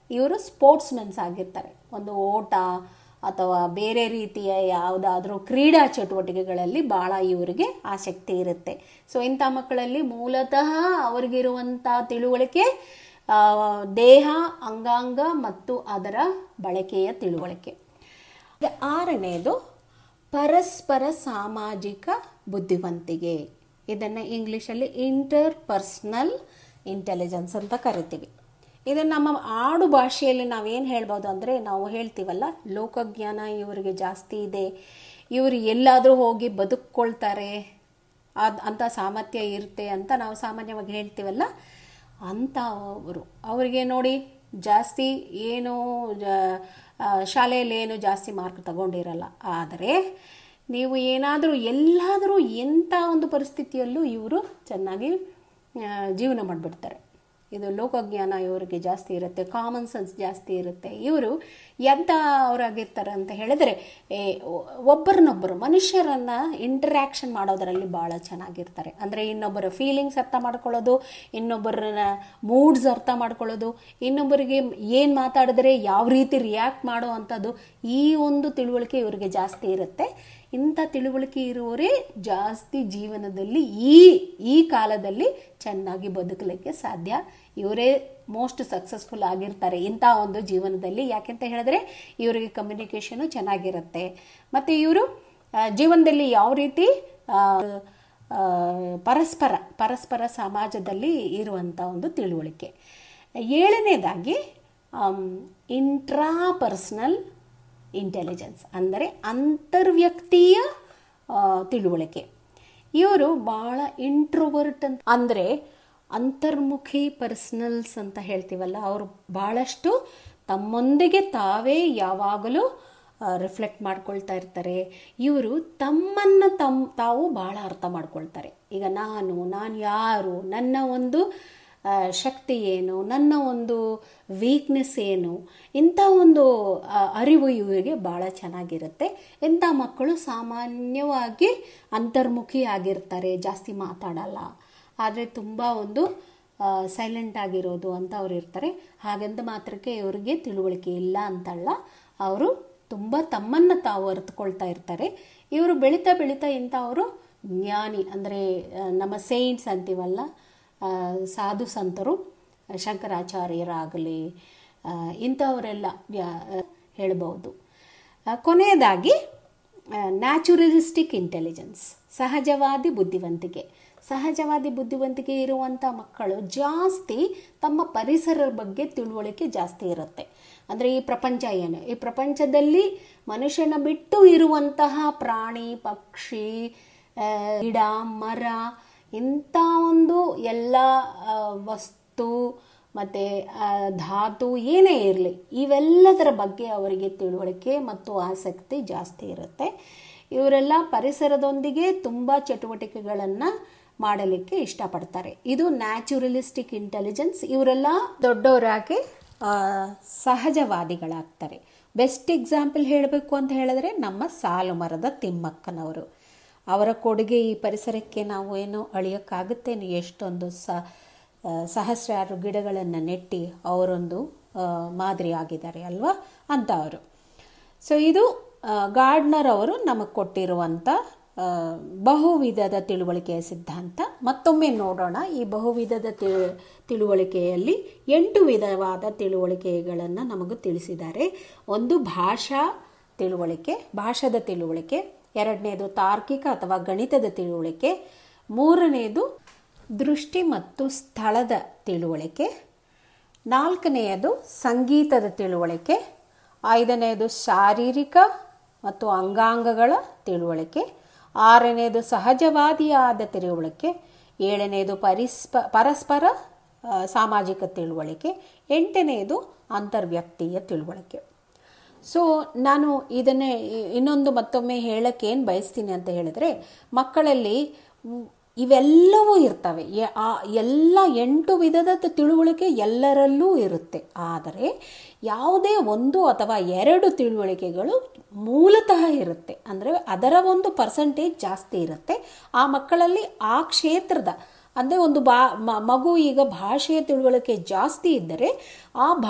ಇವರು sports men's ಆಗಿರ್ತಾರೆ ಒಂದು ಓಟ ಅಥವಾ ಬೇರೆ ರೀತಿಯ ಯಾವುದಾದ್ರೂ ಕ್ರೀಡಾ ಚಟುವಟಿಕೆಗಳಲ್ಲಿ ಭಾಳ ಇವರಿಗೆ ಆಸಕ್ತಿ ಇರುತ್ತೆ ಸೊ ಇಂಥ ಮಕ್ಕಳಲ್ಲಿ ಮೂಲತಃ ಅವರಿಗಿರುವಂಥ ತಿಳುವಳಿಕೆ ಆ, ದೇಹ ಅಂಗಾಂಗ ಮತ್ತು ಅದರ ಬಳಕೆಯ ತಿಳುವಳಿಕೆ ಈಗ ಆರನೆಯದು ಪರಸ್ಪರ ಸಾಮಾಜಿಕ ಬುದ್ಧಿವಂತಿಕೆ ಇದನ್ನು ಇಂಗ್ಲೀಷಲ್ಲಿ ಇಂಟರ್ ಪರ್ಸ್ನಲ್ ಇಂಟೆಲಿಜೆನ್ಸ್ ಅಂತ ಕರಿತೀವಿ ಇದನ್ನು ನಮ್ಮ ಆಡು ಭಾಷೆಯಲ್ಲಿ ನಾವೇನು ಹೇಳ್ಬೋದು ಅಂದರೆ ನಾವು ಹೇಳ್ತೀವಲ್ಲ ಲೋಕಜ್ಞಾನ ಇವರಿಗೆ ಜಾಸ್ತಿ ಇದೆ ಇವರು ಎಲ್ಲಾದರೂ ಹೋಗಿ ಬದುಕ್ಕೊಳ್ತಾರೆ ಅದು ಅಂಥ ಸಾಮರ್ಥ್ಯ ಇರುತ್ತೆ ಅಂತ ನಾವು ಸಾಮಾನ್ಯವಾಗಿ ಹೇಳ್ತೀವಲ್ಲ ಅಂಥ ಅವರು ಅವರಿಗೆ ನೋಡಿ ಜಾಸ್ತಿ ಏನು ಜ- ಆ, ಶಾಲೆಯಲ್ಲಿ ಏನು ಜಾಸ್ತಿ ಮಾರ್ಕ್ ತಗೊಂಡಿರಲ್ಲ ಆದರೆ ನೀವು ಏನಾದರೂ ಎಲ್ಲಾದರೂ ಎಂಥ ಒಂದು ಪರಿಸ್ಥಿತಿಯಲ್ಲೂ ಇವರು ಚೆನ್ನಾಗಿ ಆ, ಜೀವನ ಮಾಡಿಬಿಡ್ತಾರೆ ಇದು ಲೋಕಜ್ಞಾನ ಇವರಿಗೆ ಜಾಸ್ತಿ ಇರುತ್ತೆ ಕಾಮನ್ ಸೆನ್ಸ್ ಜಾಸ್ತಿ ಇರುತ್ತೆ ಇವರು ಎಂಥ ಅವರಾಗಿರ್ತಾರೆ ಅಂತ ಹೇಳಿದ್ರೆ ಏ, ಒ- ಒಬ್ಬರನ್ನೊಬ್ಬರು ಮನುಷ್ಯರನ್ನ ಇಂಟರ್ಯಾಕ್ಷನ್ ಮಾಡೋದರಲ್ಲಿ ಭಾಳ ಚೆನ್ನಾಗಿರ್ತಾರೆ ಅಂದರೆ ಇನ್ನೊಬ್ಬರ ಫೀಲಿಂಗ್ಸ್ ಅರ್ಥ ಮಾಡ್ಕೊಳ್ಳೋದು ಇನ್ನೊಬ್ಬರನ್ನ ಮೂಡ್ಸ್ ಅರ್ಥ ಮಾಡ್ಕೊಳ್ಳೋದು ಇನ್ನೊಬ್ಬರಿಗೆ ಏನು ಮಾತಾಡಿದ್ರೆ ಯಾವ ರೀತಿ ರಿಯಾಕ್ಟ್ ಮಾಡೋ ಅಂಥದ್ದು ಈ ಒಂದು ತಿಳುವಳಿಕೆ ಇವರಿಗೆ ಜಾಸ್ತಿ ಇರುತ್ತೆ ಇಂಥ ತಿಳುವಳಿಕೆ ಇರುವವರೇ ಜಾಸ್ತಿ ಜೀವನದಲ್ಲಿ ಈ ಈ ಕಾಲದಲ್ಲಿ ಚೆನ್ನಾಗಿ ಬದುಕಲಿಕ್ಕೆ ಸಾಧ್ಯ ಇವರೇ ಮೋಸ್ಟ್ ಸಕ್ಸಸ್ಫುಲ್ ಆಗಿರ್ತಾರೆ ಇಂಥ ಒಂದು ಜೀವನದಲ್ಲಿ ಯಾಕೆಂತ ಹೇಳಿದ್ರೆ ಇವರಿಗೆ ಕಮ್ಯುನಿಕೇಷನು ಚೆನ್ನಾಗಿರುತ್ತೆ ಮತ್ತು ಇವರು ಆ, ಜೀವನದಲ್ಲಿ ಯಾವ ರೀತಿ ಆ, ಆ, ಪರಸ್ಪರ ಪರಸ್ಪರ ಸಮಾಜದಲ್ಲಿ ಇರುವಂಥ ಒಂದು ತಿಳುವಳಿಕೆ ಏಳನೇದಾಗಿ ಇಂಟ್ರಾ ಪರ್ಸ್ನಲ್ ಇಂಟೆಲಿಜೆನ್ಸ್ ಅಂದರೆ ಅಂತರ್ವ್ಯಕ್ತೀಯ ಆ, ತಿಳುವಳಿಕೆ ಇವರು ಭಾಳ ಇಂಟ್ರೋವರ್ಟ್ ಅಂತ ಅಂದರೆ ಅಂತರ್ಮುಖಿ ಪರ್ಸನಲ್ಸ್ ಅಂತ ಹೇಳ್ತೀವಲ್ಲ ಅವರು ಭಾಳಷ್ಟು ತಮ್ಮೊಂದಿಗೆ ತಾವೇ ಯಾವಾಗಲೂ ರಿಫ್ಲೆಕ್ಟ್ ಮಾಡ್ಕೊಳ್ತಾ ಇರ್ತಾರೆ ಇವರು ತಮ್ಮನ್ನು ತಮ್ಮ ತಾವು ಭಾಳ ಅರ್ಥ ಮಾಡ್ಕೊಳ್ತಾರೆ ಈಗ ನಾನು ನಾನು ಯಾರು ನನ್ನ ಒಂದು ಆ, ಶಕ್ತಿ ಏನು ನನ್ನ ಒಂದು ವೀಕ್ನೆಸ್ ಏನು ಇಂಥ ಒಂದು ಆ, ಅರಿವು ಇವರಿಗೆ ಭಾಳ ಚೆನ್ನಾಗಿರುತ್ತೆ ಇಂಥ ಮಕ್ಕಳು ಸಾಮಾನ್ಯವಾಗಿ ಅಂತರ್ಮುಖಿ ಆಗಿರ್ತಾರೆ ಜಾಸ್ತಿ ಮಾತಾಡಲ್ಲ ಆದರೆ ತುಂಬ ಒಂದು ಸೈಲೆಂಟ್ ಆಗಿರೋದು ಅಂತ ಅವ್ರು ಇರ್ತಾರೆ ಹಾಗಂತ ಮಾತ್ರಕ್ಕೆ ಇವರಿಗೆ ತಿಳುವಳಿಕೆ ಇಲ್ಲ ಅಂತಲ್ಲ ಅವರು ತುಂಬ ತಮ್ಮನ್ನು ತಾವು ಅರಿತುಕೊಳ್ತಾ ಇರ್ತಾರೆ ಇವರು ಬೆಳೀತಾ ಬೆಳೀತಾ ಇಂಥ ಅವರು ಜ್ಞಾನಿ ಅಂದರೆ ನಮ್ಮ ಸೈನ್ಸ್ ಅಂತೀವಲ್ಲ ಆ, ಸಾಧು ಸಂತರು ಶಂಕರಾಚಾರ್ಯರಾಗಲಿ ಆ, ಇಂಥವರೆಲ್ಲ ವ್ಯಾ- ಹೇಳ್ಬೋದು ಆ, ಕೊನೆಯದಾಗಿ ನ್ಯಾಚುರಲಿಸ್ಟಿಕ್ ಇಂಟೆಲಿಜೆನ್ಸ್ ಸಹಜವಾದಿ ಬುದ್ಧಿವಂತಿಕೆ ಸಹಜವಾದಿ ಬುದ್ಧಿವಂತಿಕೆ ಇರುವಂಥ ಮಕ್ಕಳು ಜಾಸ್ತಿ ತಮ್ಮ ಪರಿಸರದ ಬಗ್ಗೆ ತಿಳುವಳಿಕೆ ಜಾಸ್ತಿ ಇರುತ್ತೆ ಅಂದರೆ ಈ ಪ್ರಪಂಚ ಏನು ಈ ಪ್ರಪಂಚದಲ್ಲಿ ಮನುಷ್ಯನ ಬಿಟ್ಟು ಇರುವಂತಹ ಪ್ರಾಣಿ ಪಕ್ಷಿ ಆ, ಗಿಡ ಮರ ಇಂಥ ಒಂದು ಎಲ್ಲ ಆ, ವಸ್ತು ಮತ್ತು ಧಾತು ಏನೇ ಇರಲಿ ಇವೆಲ್ಲದರ ಬಗ್ಗೆ ಅವರಿಗೆ ತಿಳುವಳಿಕೆ ಮತ್ತು ಆಸಕ್ತಿ ಜಾಸ್ತಿ ಇರುತ್ತೆ ಇವರೆಲ್ಲ ಪರಿಸರದೊಂದಿಗೆ ತುಂಬ ಚಟುವಟಿಕೆಗಳನ್ನು ಮಾಡಲಿಕ್ಕೆ ಇಷ್ಟಪಡ್ತಾರೆ ಇದು ನ್ಯಾಚುರಲಿಸ್ಟಿಕ್ ಇಂಟೆಲಿಜೆನ್ಸ್ ಇವರೆಲ್ಲ ದೊಡ್ಡವರಾಗಿ ಆ, ಸಹಜವಾದಿಗಳಾಗ್ತಾರೆ ಬೆಸ್ಟ್ ಎಕ್ಸಾಂಪಲ್ ಹೇಳಬೇಕು ಅಂತ ಹೇಳಿದ್ರೆ ನಮ್ಮ ಸಾಲು ಮರದ ತಿಮ್ಮಕ್ಕನವರು ಅವರ ಕೊಡುಗೆ ಈ ಪರಿಸರಕ್ಕೆ ನಾವು ಏನು ಅಳಿಯೋಕ್ಕಾಗುತ್ತೇನು ಎಷ್ಟೊಂದು ಸ ಆ, ಸಹಸ್ರಾರು ಗಿಡಗಳನ್ನು ನೆಟ್ಟಿ ಅವರೊಂದು ಆ, ಮಾದರಿ ಆಗಿದ್ದಾರೆ ಅಲ್ವಾ ಅಂತ ಅವರು ಸೊ ಇದು ಆ, ಗಾರ್ಡ್ನರ್ ಅವರು ನಮಗೆ ಕೊಟ್ಟಿರುವಂಥ ಆ, ಬಹುವಿಧದ ತಿಳುವಳಿಕೆಯ ಸಿದ್ಧಾಂತ ಮತ್ತೊಮ್ಮೆ ನೋಡೋಣ ಈ ಬಹುವಿಧದ ತಿಳು ತಿಳುವಳಿಕೆಯಲ್ಲಿ ಎಂಟು ವಿಧವಾದ ತಿಳುವಳಿಕೆಗಳನ್ನು ನಮಗೆ ತಿಳಿಸಿದ್ದಾರೆ ಒಂದು ಭಾಷಾ ತಿಳುವಳಿಕೆ ಭಾಷಾದ ತಿಳುವಳಿಕೆ ಎರಡನೇದು ತಾರ್ಕಿಕ ಅಥವಾ ಗಣಿತದ ತಿಳುವಳಿಕೆ ಮೂರನೆಯದು ದೃಷ್ಟಿ ಮತ್ತು ಸ್ಥಳದ ತಿಳುವಳಿಕೆ ನಾಲ್ಕನೆಯದು ಸಂಗೀತದ ತಿಳುವಳಿಕೆ ಐದನೆಯದು ಶಾರೀರಿಕ ಮತ್ತು ಅಂಗಾಂಗಗಳ ತಿಳುವಳಿಕೆ ಆರನೆಯದು ಸಹಜವಾದಿಯಾದ ತಿಳುವಳಿಕೆ ಏಳನೆಯದು ಪರಿಸ್ಪ ಪರಸ್ಪರ ಆ, ಸಾಮಾಜಿಕ ತಿಳುವಳಿಕೆ ಎಂಟನೆಯದು ಅಂತರ್ವ್ಯಕ್ತೀಯ ತಿಳುವಳಿಕೆ ಸೊ ನಾನು ಇದನ್ನೇ ಇ- ಇನ್ನೊಂದು ಮತ್ತೊಮ್ಮೆ ಹೇಳಕ್ಕೆ ಏನು ಬಯಸ್ತೀನಿ ಅಂತ ಹೇಳಿದ್ರೆ ಮಕ್ಕಳಲ್ಲಿ ಮ್, ಇವೆಲ್ಲವೂ ಇರ್ತವೆ ಎ- ಆ ಎಲ್ಲ ಎಂಟು ವಿಧದ ತ- ತಿಳುವಳಿಕೆ ಎಲ್ಲರಲ್ಲೂ ಇರುತ್ತೆ ಆದರೆ ಯಾವುದೇ ಒಂದು ಅಥವಾ ಎರಡು ತಿಳುವಳಿಕೆಗಳು ಮೂಲತಃ ಇರುತ್ತೆ ಅಂದರೆ ಅದರ ಒಂದು ಪರ್ಸಂಟೇಜ್ ಜಾಸ್ತಿ ಇರುತ್ತೆ ಆ ಮಕ್ಕಳಲ್ಲಿ ಆ ಕ್ಷೇತ್ರದ ಅಂದರೆ ಒಂದು ಬಾ ಮ- ಮಗು ಈಗ ಭಾಷೆಯ ತಿಳುವಳಿಕೆ ಜಾಸ್ತಿ ಇದ್ದರೆ ಆ